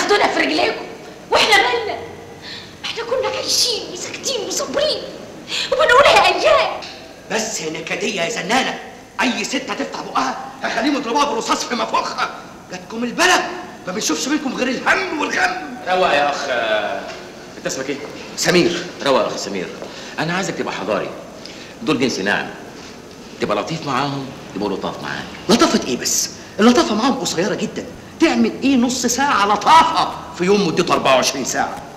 تاخدونا في رجليكم واحنا مالنا احنا كنا عايشين وساكتين وصابرين وبنقولها ايام بس يا نكديه يا زنانه اي ست هتفتح بقها هخليهم يضربوها بالرصاص في مفخها جاتكم البلد ما بنشوفش منكم غير الهم والغم روق يا اخ انت اسمك ايه؟ سمير روق يا اخ سمير انا عايزك تبقى حضاري دول جنس ناعم تبقى لطيف معاهم يبقوا لطاف معاك لطافه ايه بس اللطافه معاهم قصيره جدا تعمل ايه نص ساعه لطافه في يوم مدته 24 ساعه